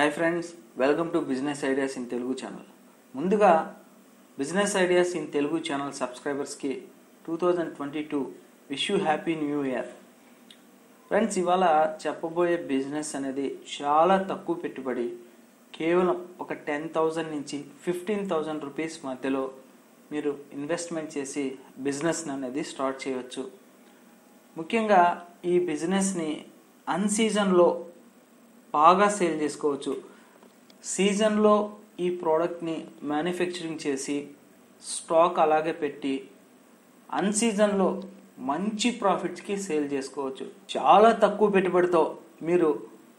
hi friends welcome to business ideas in Telugu channel ముందుగా business ideas in Telugu channel సబ్స్క్రైబర్స్కి two thousand twenty two wish you happy new year friends ఇవాళ చెప్పబోయే business అనేది చాలా తక్కువ పెట్టుబడి కేవలం ఒక టెన్ థౌజండ్ నుంచి ఫిఫ్టీన్ థౌజండ్ రూపీస్ మధ్యలో మీరు ఇన్వెస్ట్మెంట్ చేసి బిజినెస్ అనేది స్టార్ట్ చేయవచ్చు ముఖ్యంగా ఈ బిజినెస్ని అన్ సీజన్లో బాగా సేల్ చేసుకోవచ్చు సీజన్లో ఈ ప్రోడక్ట్ని మ్యానుఫ్యాక్చరింగ్ చేసి స్టాక్ అలాగే పెట్టి అన్ సీజన్లో మంచి ప్రాఫిట్స్కి సేల్ చేసుకోవచ్చు చాలా తక్కువ పెట్టుబడితో మీరు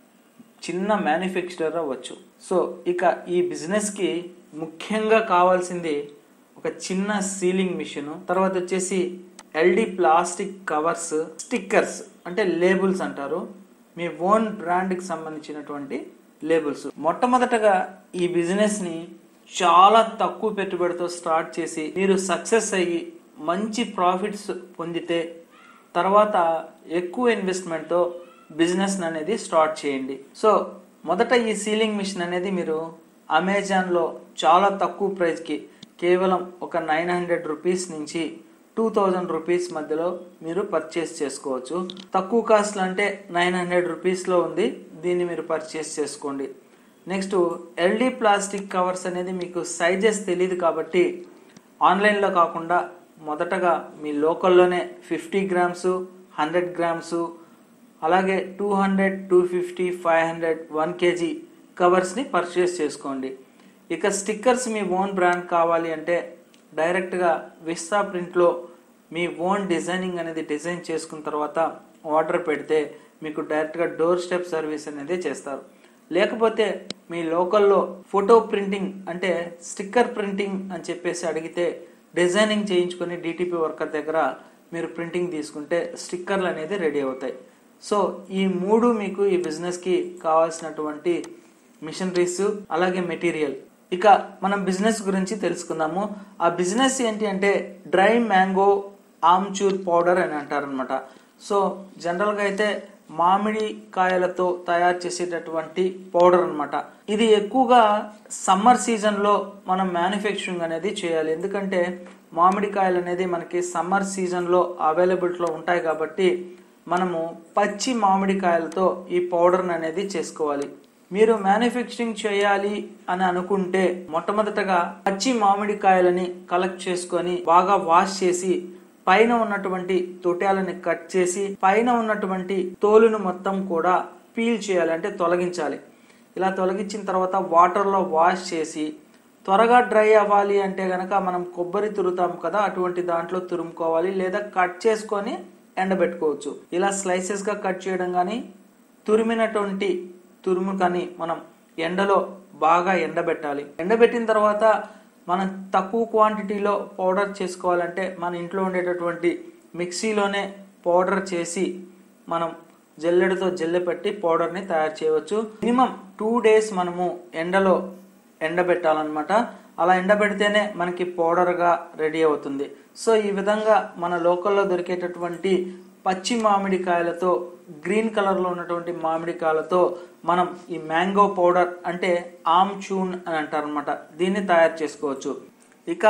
చిన్న మ్యానుఫ్యాక్చరర్ అవ్వచ్చు సో ఇక ఈ బిజినెస్కి ముఖ్యంగా కావాల్సింది ఒక చిన్న సీలింగ్ మిషన్ తర్వాత వచ్చేసి ఎల్డి ప్లాస్టిక్ కవర్స్ స్టిక్కర్స్ అంటే లేబుల్స్ అంటారు మీ ఓన్ బ్రాండ్కి సంబంధించినటువంటి లేబుల్స్ మొట్టమొదటగా ఈ బిజినెస్ని చాలా తక్కువ పెట్టుబడితో స్టార్ట్ చేసి మీరు సక్సెస్ అయ్యి మంచి ప్రాఫిట్స్ పొందితే తర్వాత ఎక్కువ ఇన్వెస్ట్మెంట్తో బిజినెస్ అనేది స్టార్ట్ చేయండి సో మొదట ఈ సీలింగ్ మిషన్ అనేది మీరు అమెజాన్లో చాలా తక్కువ ప్రైస్కి కేవలం ఒక నైన్ హండ్రెడ్ రూపీస్ నుంచి టూ థౌజండ్ రూపీస్ మధ్యలో మీరు పర్చేస్ చేసుకోవచ్చు తక్కువ కాస్ట్లు అంటే నైన్ హండ్రెడ్ రూపీస్లో ఉంది దీన్ని మీరు పర్చేస్ చేసుకోండి నెక్స్ట్ ఎల్డి ప్లాస్టిక్ కవర్స్ అనేది మీకు సైజెస్ తెలియదు కాబట్టి ఆన్లైన్లో కాకుండా మొదటగా మీ లోకల్లోనే ఫిఫ్టీ గ్రామ్స్ హండ్రెడ్ గ్రామ్స్ అలాగే two hundred two fifty five hundred one kg కవర్స్ని పర్చేస్ చేసుకోండి ఇక స్టిక్కర్స్ మీ ఓన్ బ్రాండ్ కావాలి అంటే డైరెక్ట్గా విస్తా ప్రింట్లో మీ ఓన్ డిజైనింగ్ అనేది డిజైన్ చేసుకున్న తర్వాత ఆర్డర్ పెడితే మీకు డైరెక్ట్గా డోర్ స్టెప్ సర్వీస్ అనేది చేస్తారు లేకపోతే మీ లోకల్లో ఫోటో ప్రింటింగ్ అంటే స్టిక్కర్ ప్రింటింగ్ అని చెప్పేసి అడిగితే డిజైనింగ్ చేయించుకొని డిటిపి వర్కర్ దగ్గర మీరు ప్రింటింగ్ తీసుకుంటే స్టిక్కర్లు అనేది రెడీ అవుతాయి సో ఈ మూడు మీకు ఈ బిజినెస్కి కావాల్సినటువంటి మిషనరీస్ అలాగే మెటీరియల్ ఇక మనం బిజినెస్ గురించి తెలుసుకుందాము ఆ బిజినెస్ ఏంటి అంటే డ్రై మ్యాంగో ఆమ్చూర్ పౌడర్ అని అంటారనమాట సో జనరల్గా అయితే మామిడి కాయలతో తయారు చేసేటటువంటి పౌడర్ అన్నమాట ఇది ఎక్కువగా సమ్మర్ సీజన్లో మనం మ్యానుఫ్యాక్చరింగ్ అనేది చేయాలి ఎందుకంటే మామిడికాయలు అనేది మనకి సమ్మర్ సీజన్లో అవైలబిలిటీలో ఉంటాయి కాబట్టి మనము పచ్చి మామిడికాయలతో ఈ పౌడర్ అనేది చేసుకోవాలి మీరు మ్యానుఫ్యాక్చరింగ్ చేయాలి అని అనుకుంటే మొట్టమొదటగా పచ్చి మామిడికాయలని కలెక్ట్ చేసుకొని బాగా వాష్ చేసి పైన ఉన్నటువంటి తొట్యాలని కట్ చేసి పైన ఉన్నటువంటి తోలును మొత్తం కూడా పీల్ చేయాలి అంటే తొలగించాలి ఇలా తొలగించిన తర్వాత వాటర్లో వాష్ చేసి త్వరగా డ్రై అవ్వాలి అంటే గనక మనం కొబ్బరి తురుతాం కదా అటువంటి దాంట్లో తురుముకోవాలి లేదా కట్ చేసుకొని ఎండబెట్టుకోవచ్చు ఇలా స్లైసెస్ గా కట్ చేయడం కానీ తురిమినటువంటి తురుము కానీ మనం ఎండలో బాగా ఎండబెట్టాలి ఎండబెట్టిన తర్వాత మనం తక్కువ క్వాంటిటీలో పౌడర్ చేసుకోవాలంటే మన ఇంట్లో ఉండేటటువంటి మిక్సీలోనే పౌడర్ చేసి మనం జల్లెడతో జల్లె పెట్టి పౌడర్ని తయారు చేయవచ్చు మినిమం టూ డేస్ మనము ఎండలో ఎండబెట్టాలన్నమాట అలా ఎండబెడితేనే మనకి పౌడర్గా రెడీ అవుతుంది సో ఈ విధంగా మన లోకల్లో దొరికేటటువంటి పచ్చి మామిడికాయలతో గ్రీన్ కలర్లో ఉన్నటువంటి మామిడికాయలతో మనం ఈ మ్యాంగో పౌడర్ అంటే ఆమ్ చూన్ అని అంటారనమాట దీన్ని తయారు చేసుకోవచ్చు ఇక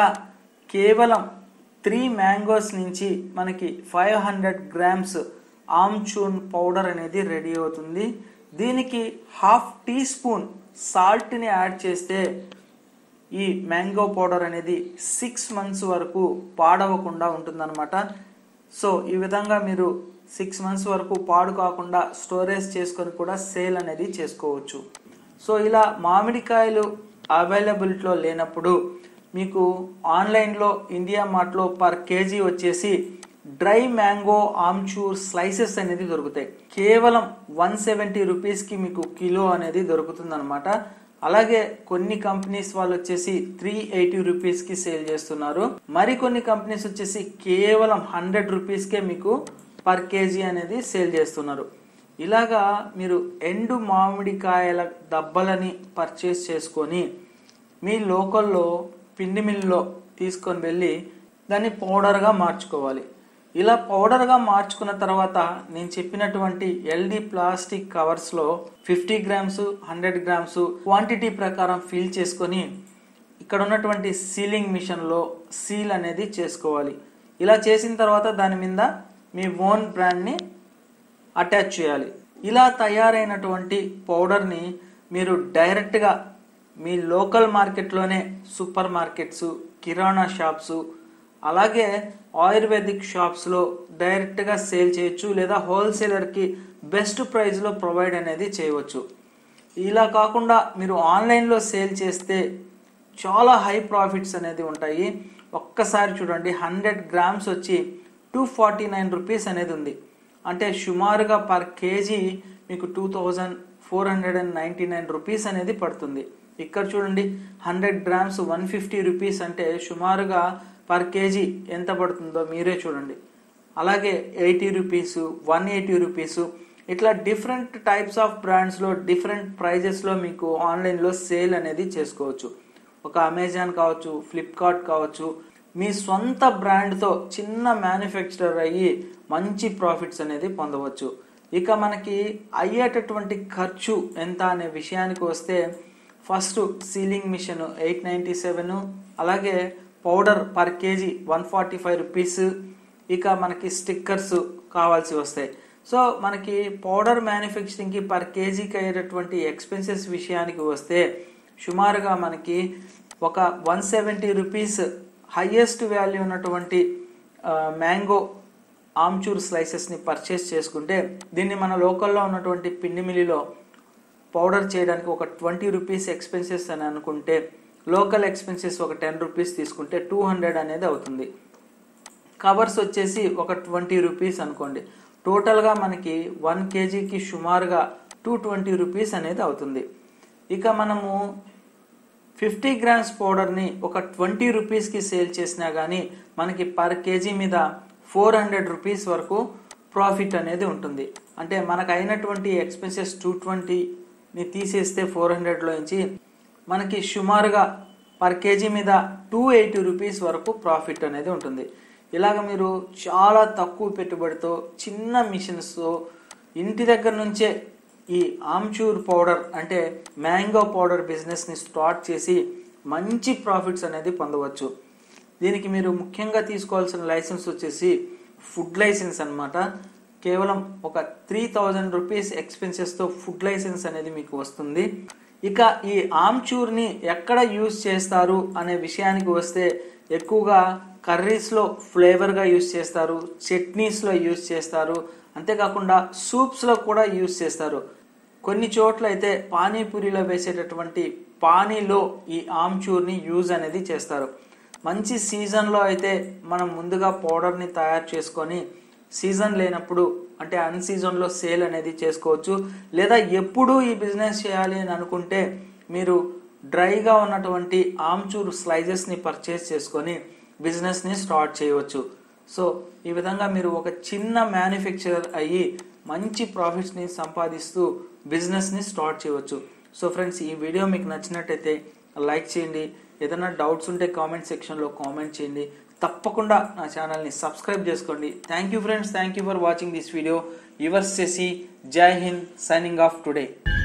కేవలం త్రీ మ్యాంగోస్ నుంచి మనకి five hundred grams amchur powder అనేది రెడీ అవుతుంది దీనికి హాఫ్ టీ స్పూన్ సాల్ట్ని యాడ్ చేస్తే ఈ మ్యాంగో పౌడర్ అనేది సిక్స్ మంత్స్ వరకు పాడవకుండా ఉంటుందన్నమాట సో ఈ విధంగా మీరు సిక్స్ మంత్స్ వరకు పాడు కాకుండా స్టోరేజ్ చేసుకొని కూడా సేల్ అనేది చేసుకోవచ్చు సో ఇలా మామిడికాయలు అవైలబిలిటీలో లేనప్పుడు మీకు ఆన్లైన్లో ఇండియా మార్ట్లో పర్ కేజీ వచ్చేసి డ్రై మ్యాంగో ఆమ్చూర్ స్లైసెస్ అనేది దొరుకుతాయి కేవలం వన్ సెవెంటీ రూపీస్కి మీకు కిలో అనేది దొరుకుతుంది అలాగే కొన్ని కంపెనీస్ వాళ్ళు వచ్చేసి త్రీ ఎయిటీ రూపీస్కి సేల్ చేస్తున్నారు మరికొన్ని కంపెనీస్ వచ్చేసి కేవలం హండ్రెడ్ రూపీస్కే మీకు పర్ కేజీ అనేది సేల్ చేస్తున్నారు ఇలాగా మీరు ఎండు మామిడికాయల దబ్బలని పర్చేస్ చేసుకొని మీ లోకల్లో పిండి మిల్లులో తీసుకొని వెళ్ళి దాన్ని పౌడర్గా మార్చుకోవాలి ఇలా పౌడర్గా మార్చుకున్న తర్వాత నేను చెప్పినటువంటి ఎల్డి ప్లాస్టిక్ కవర్స్లో fifty grams hundred grams quantity ప్రకారం ఫిల్ చేసుకొని ఇక్కడ ఉన్నటువంటి సీలింగ్ మిషన్లో సీల్ అనేది చేసుకోవాలి ఇలా చేసిన తర్వాత దాని మీద మీ ఓన్ బ్రాండ్ని అటాచ్ చేయాలి ఇలా తయారైనటువంటి పౌడర్ని మీరు డైరెక్ట్గా మీ లోకల్ మార్కెట్లోనే సూపర్ మార్కెట్స్ కిరాణా షాప్స్ అలాగే ఆయుర్వేదిక్ షాప్స్లో డైరెక్ట్గా సేల్ చేయొచ్చు లేదా హోల్సేలర్కి బెస్ట్ ప్రైస్లో ప్రొవైడ్ అనేది చేయవచ్చు ఇలా కాకుండా మీరు ఆన్లైన్లో సేల్ చేస్తే చాలా హై ప్రాఫిట్స్ అనేది ఉంటాయి ఒక్కసారి చూడండి హండ్రెడ్ గ్రామ్స్ వచ్చి టూ ఫార్టీ నైన్ రూపీస్ అనేది ఉంది అంటే సుమారుగా పర్ కేజీ మీకు two thousand four hundred and ninety nine rupees అనేది పడుతుంది ఇక్కడ చూడండి hundred grams one fifty rupees అంటే సుమారుగా పర్ కేజీ ఎంత పడుతుందో మీరే చూడండి అలాగే eighty rupees one eighty rupees ఇట్లా డిఫరెంట్ టైప్స్ ఆఫ్ బ్రాండ్స్లో డిఫరెంట్ ప్రైజెస్లో మీకు ఆన్లైన్లో సేల్ అనేది చేసుకోవచ్చు ఒక అమెజాన్ కావచ్చు ఫ్లిప్కార్ట్ కావచ్చు మీ సొంత బ్రాండ్తో చిన్న మ్యానుఫ్యాక్చరర్ అయ్యి మంచి ప్రాఫిట్స్ అనేది పొందవచ్చు ఇక మనకి అయ్యేటటువంటి ఖర్చు ఎంత అనే విషయానికి వస్తే first sealing machine eight ninety seven అలాగే powder per kg one forty five rupees ఇక మనకి స్టిక్కర్స్ కావాల్సి వస్తాయి సో మనకి పౌడర్ మ్యానుఫ్యాక్చరింగ్కి పర్ కేజీకి అయ్యేటటువంటి ఎక్స్పెన్సెస్ విషయానికి వస్తే సుమారుగా మనకి ఒక one seventy rupees highest value ఉన్నటువంటి మ్యాంగో ఆమ్చూర్ స్లైసెస్ని పర్చేస్ చేసుకుంటే దీన్ని మన లోకల్లో ఉన్నటువంటి పిండి మిల్లిలో పౌడర్ చేయడానికి ఒక ట్వంటీ రూపీస్ ఎక్స్పెన్సెస్ అని అనుకుంటే లోకల్ ఎక్స్పెన్సెస్ ఒక టెన్ రూపీస్ తీసుకుంటే టూ హండ్రెడ్ అనేది అవుతుంది కవర్స్ వచ్చేసి ఒక ట్వంటీ రూపీస్ అనుకోండి టోటల్గా మనకి వన్ కేజీకి సుమారుగా టూ ట్వంటీ రూపీస్ అనేది అవుతుంది ఇక మనము ఫిఫ్టీ గ్రామ్స్ పౌడర్ని ఒక ట్వంటీ రూపీస్కి సేల్ చేసినా కానీ మనకి పర్ కేజీ మీద ఫోర్ హండ్రెడ్ రూపీస్ వరకు ప్రాఫిట్ అనేది ఉంటుంది అంటే మనకు అయినటువంటి ఎక్స్పెన్సెస్ టూ ట్వంటీని తీసేస్తే ఫోర్ హండ్రెడ్లో నుంచి మనకి సుమారుగా పర్ కేజీ మీద టూ ఎయిటీ రూపీస్ వరకు ప్రాఫిట్ అనేది ఉంటుంది ఇలాగ మీరు చాలా తక్కువ పెట్టుబడితో చిన్న మిషన్స్తో ఇంటి దగ్గర నుంచే ఈ ఆమ్చూర్ పౌడర్ అంటే మ్యాంగో పౌడర్ బిజినెస్ని స్టార్ట్ చేసి మంచి ప్రాఫిట్స్ అనేది పొందవచ్చు దీనికి మీరు ముఖ్యంగా తీసుకోవాల్సిన లైసెన్స్ వచ్చేసి ఫుడ్ లైసెన్స్ అన్నమాట కేవలం ఒక త్రీ థౌజండ్ రూపీస్ ఎక్స్పెన్సెస్తో ఫుడ్ లైసెన్స్ అనేది మీకు వస్తుంది ఇక ఈ ఆమ్చూర్ని ఎక్కడ యూజ్ చేస్తారు అనే విషయానికి వస్తే ఎక్కువగా కర్రీస్లో ఫ్లేవర్గా యూజ్ చేస్తారు చట్నీస్లో యూజ్ చేస్తారు అంతేకాకుండా సూప్స్లో కూడా యూజ్ చేస్తారు కొన్ని చోట్ల అయితే పానీపూరిలో వేసేటటువంటి పానీలో ఈ ఆమ్చూర్ని యూజ్ అనేది చేస్తారు మంచి సీజన్లో అయితే మనం ముందుగా పౌడర్ని తయారు చేసుకొని సీజన్ లేనప్పుడు అంటే అన్ సీజన్లో సేల్ అనేది చేసుకోవచ్చు లేదా ఎప్పుడు ఈ బిజినెస్ చేయాలి అని అనుకుంటే మీరు డ్రైగా ఉన్నటువంటి ఆమ్చూర్ స్లైజెస్ని పర్చేస్ చేసుకొని బిజినెస్ని స్టార్ట్ చేయవచ్చు సో ఈ విధంగా మీరు ఒక చిన్న మ్యానుఫ్యాక్చరర్ అయ్యి మంచి ప్రాఫిట్స్ని సంపాదిస్తూ బిజినెస్ని స్టార్ట్ చేయవచ్చు సో ఫ్రెండ్స్ ఈ వీడియో మీకు నచ్చినట్టయితే లైక్ చేయండి ఏదైనా డౌట్స్ ఉంటే కామెంట్ సెక్షన్లో కామెంట్ చేయండి తప్పకుండా నా ఛానల్ని సబ్స్క్రైబ్ చేసుకోండి thank you friends thank you for watching this video your సెసి Jai Hind signing off today